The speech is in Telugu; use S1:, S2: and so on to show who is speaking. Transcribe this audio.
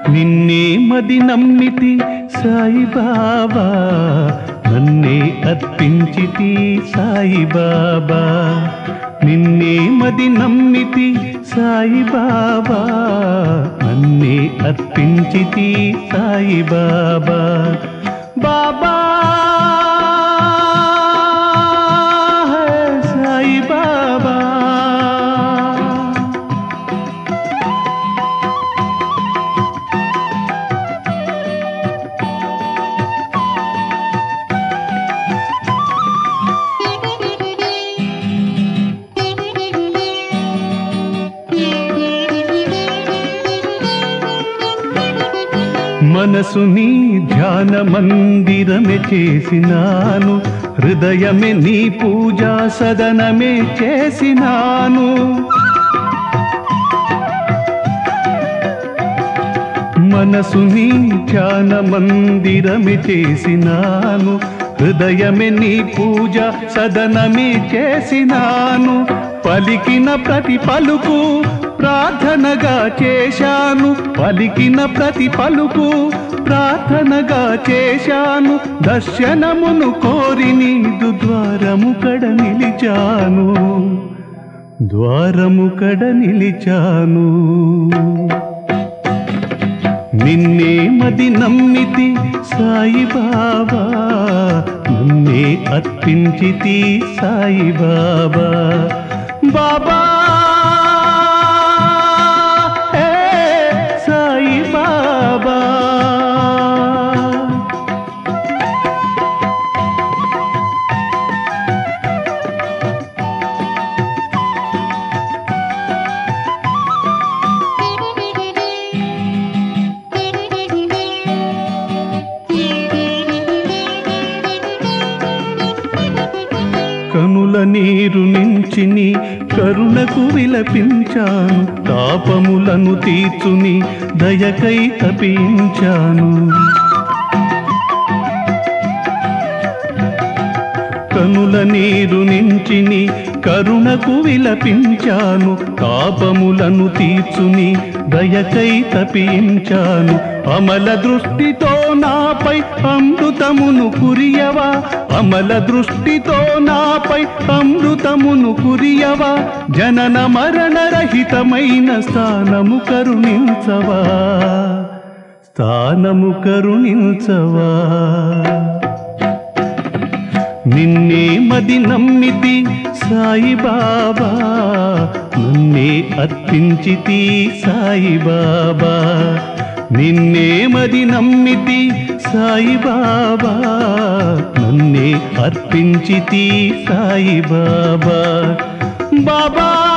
S1: నిన్నే మది నమ్మితి సాయిబాబా నన్నే అర్పించితి సాయిబాబా నిన్నే మది నమ్మితి సాయిబాబా నన్నే అర్పించితి సాయిబాబా బాబా హే సాయిబాబా మనసుని ధ్యాన మందిరమే చేసినాను హృదయమే నీ పూజా సదనమే చేసినాను మనసుని ధ్యాన మందిరమే చేసినాను హృదయమే నీ పూజ సదనమే చేసినాను పలికిన ప్రతి పలుకు ప్రార్థనగా చేశాను పలికిన ప్రతి పలుకు ప్రార్థనగా చేశాను దర్శనమును కోరి నీదు ద్వారము కడ నిలిచాను ద్వారము కడ నిలిచాను నిన్నే మది నమ్మితి సాయిబాబా నన్నే అర్పించితి సాయిబాబా బాబా ఏ సాయిబాబా కనుల నీరు నించిని కరుణకు విలపించాను తాపములను తీర్చుని దయకై తపించాను కనుల నీరు నించిని కరుణకు విలపించాను తాపములను తీర్చుని దయకై తపించాను అమల దృష్టితో నాపై అమృతమును కురియవా అమల దృష్టితో నాపై అమృతమును కురియవా జనన మరణ రహితమైన స్థానము కరుణించవా స్థానము కరుణించవా నిన్నే మది నమ్మితి సాయిబాబా నన్నే అర్పించితి సాయిబాబా నిన్నే మది నమ్మితి సాయిబాబా నన్నే అర్పించితి సాయిబాబా బాబా